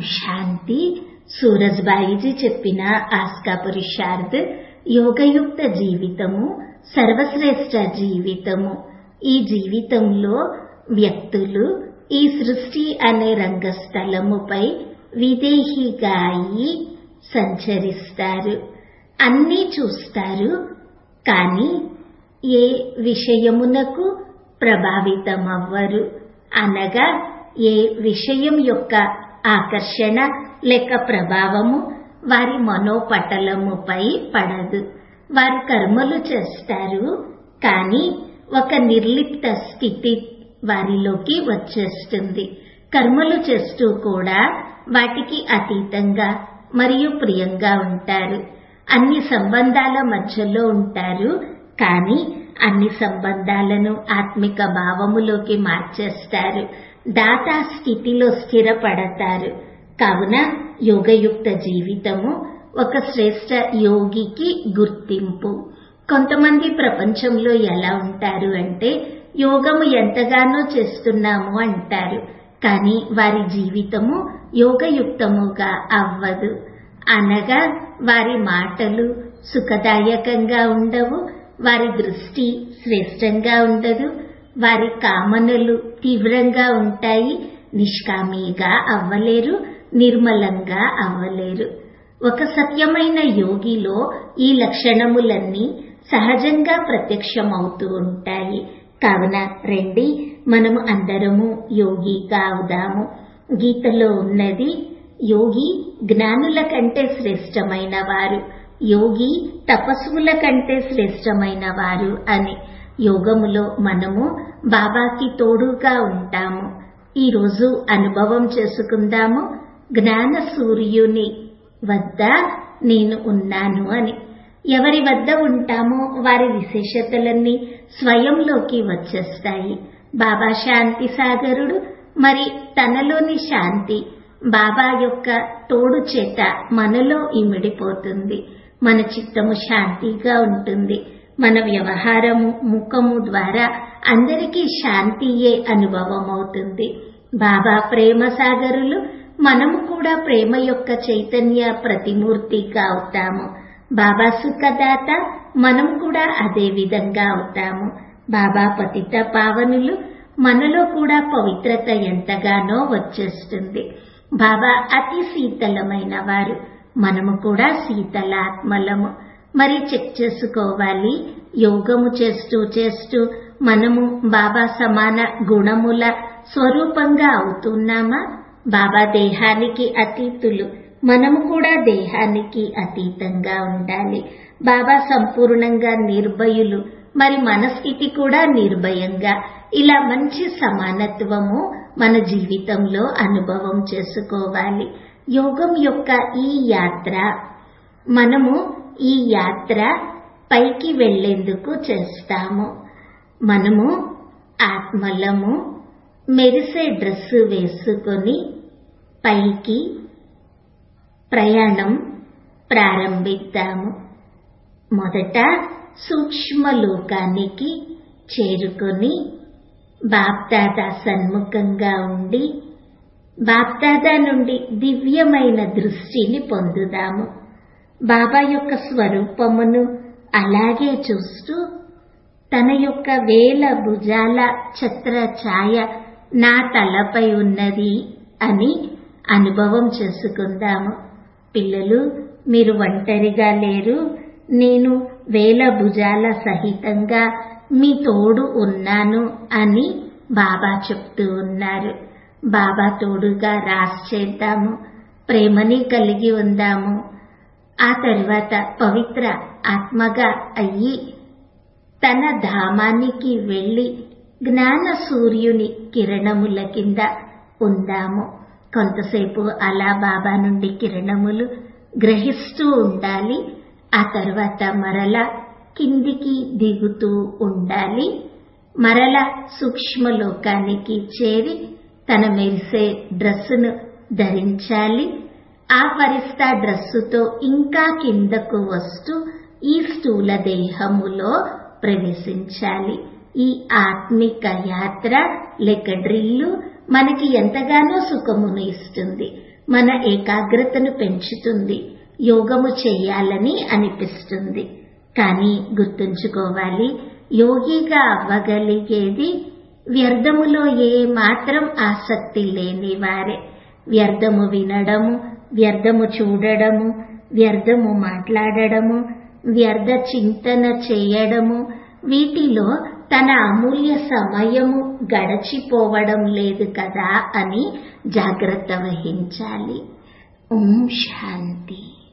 శాంతి సూరజ్బాయిజీ చెప్పిన ఆస్కా పురుషార్థ్ యోగయుక్త జీవితము సర్వశ్రేష్ట జీవితము ఈ జీవితంలో వ్యక్తులు ఈ సృష్టి అనే రంగస్థలముపై విదేహిగా అయి సంచరిస్తారు అన్నీ చూస్తారు కానీ ఏ విషయమునకు ప్రభావితమవ్వరు అనగా ఏ విషయం యొక్క ఆకర్షణ లేక ప్రభావము వారి మనోపటలముపై పడదు వారు కర్మలు చేస్తారు కానీ ఒక నిర్లిప్త స్థితి వారిలోకి వచ్చేస్తుంది కర్మలు చేస్తూ కూడా వాటికి అతీతంగా మరియు ప్రియంగా ఉంటారు అన్ని సంబంధాల మధ్యలో ఉంటారు కానీ అన్ని సంబంధాలను ఆత్మిక భావములోకి మార్చేస్తారు దాతా స్థితిలో స్థిరపడతారు కావున యోగయుక్త జీవితము ఒక శ్రేష్ట యోగికి గుర్తింపు కొంతమంది ప్రపంచంలో ఎలా ఉంటారు అంటే యోగము ఎంతగానో చేస్తున్నాము అంటారు కానీ వారి జీవితము యోగయుక్తముగా అవ్వదు అనగా వారి మాటలు సుఖదాయకంగా ఉండవు వారి దృష్టి శ్రేష్టంగా ఉండదు వారి కామనలు తీవ్రంగా ఉంటాయి నిష్కామీగా అవ్వలేరు నిర్మలంగా అవ్వలేరు ఒక సత్యమైన యోగిలో ఈ లక్షణములన్నీ సహజంగా ప్రత్యక్షమవుతూ ఉంటాయి కావున రండి మనము అందరము యోగిగా అవుదాము గీతలో ఉన్నది యోగి జ్ఞానుల కంటే శ్రేష్టమైన వారు యోగి తపస్సుల కంటే శ్రేష్టమైన వారు అని యోగములో మనము బాబాకి తోడుగా ఉంటాము ఈరోజు అనుభవం చేసుకుందాము జ్ఞాన సూర్యుని వద్ద నేను ఉన్నాను అని ఎవరి వద్ద ఉంటామో వారి విశేషతలన్నీ స్వయంలోకి వచ్చేస్తాయి బాబా శాంతి సాగరుడు మరి తనలోని శాంతి బాబా యొక్క తోడు చేత మనలో ఇమిడిపోతుంది మన చిత్తము శాంతిగా ఉంటుంది మన వ్యవహారము ముఖము ద్వారా అందరికీ శాంతియే అనుభవం అవుతుంది బాబా ప్రేమ సాగరులు మనము కూడా ప్రేమ యొక్క చైతన్య ప్రతిమూర్తిగా అవుతాము బాబా సుఖదాత మనం కూడా అదే విధంగా అవుతాము బాబా పతిత పావనులు మనలో కూడా పవిత్రత ఎంతగానో వచ్చేస్తుంది బాబా అతి శీతలమైన వారు మనము కూడా శీతలాత్మలము మరి చెక్ చేసుకోవాలి యోగము చేస్తూ చేస్తూ మనము బాబా సమాన గుణముల స్వరూపంగా అవుతున్నామా బాబా దేహానికి అతీతులు మనము కూడా దేహానికి అతీతంగా ఉండాలి బాబా సంపూర్ణంగా నిర్భయులు మరి మన స్థితి కూడా నిర్భయంగా ఇలా మంచి సమానత్వము మన జీవితంలో అనుభవం చేసుకోవాలి యోగం యొక్క ఈ యాత్ర మనము ఈ యాత్ర పైకి వెళ్లేందుకు చేస్తాము మనము ఆత్మలము మెరిసే డ్రెస్సు వేసుకొని పైకి ప్రయాణం ప్రారంభిద్దాము మొదట సూక్ష్మ లోకానికి చేరుకొని బాప్దాదా సన్ముఖంగా ఉండి బాప్దాదా నుండి దివ్యమైన దృష్టిని పొందుదాము బాబా యొక్క స్వరూపమును అలాగే చూస్తూ తన యొక్క వేల భుజాల ఛత్ర ఛాయ నా తలపై ఉన్నది అని అనుభవం చేసుకుందాము పిల్లలు మీరు ఒంటరిగా లేరు నేను వేల భుజాల సహితంగా మీ తోడు ఉన్నాను అని బాబా చెప్తూ ఉన్నారు బాబా తోడుగా రాస్ చేద్దాము ప్రేమని కలిగి ఉందాము ఆ తర్వాత పవిత్ర ఆత్మగా అయ్యి తన ధామానికి వెళ్లి జ్ఞాన సూర్యుని కిరణముల కింద ఉందాము కొంతసేపు అలా బాబా నుండి కిరణములు గ్రహిస్తూ ఉండాలి ఆ తర్వాత మరల కిందికి దిగుతూ ఉండాలి మరల సూక్ష్మ లోకానికి చేరి తన మెరిసే డ్రెస్సును ధరించాలి ఆ ఫరిస్తా డ్రెస్సుతో ఇంకా కిందకు వస్తూ ఈ స్థూల దేహములో ప్రవేశించాలి ఈ ఆత్మిక యాత్ర లేక డ్రిల్లు మనకి ఎంతగానో సుఖమును ఇస్తుంది మన ఏకాగ్రతను పెంచుతుంది యోగము చెయ్యాలని అనిపిస్తుంది కానీ గుర్తుంచుకోవాలి యోగిగా అవ్వగలిగేది వ్యర్థములో ఏ మాత్రం ఆసక్తి లేని వారే వ్యర్థము వినడము వ్యర్థము చూడడము వ్యర్థము మాట్లాడడము వ్యర్థ చింతన చేయడము వీటిలో తన అమూల్య సమయము గడచిపోవడం లేదు కదా అని జాగ్రత్త వహించాలి ఓం శాంతి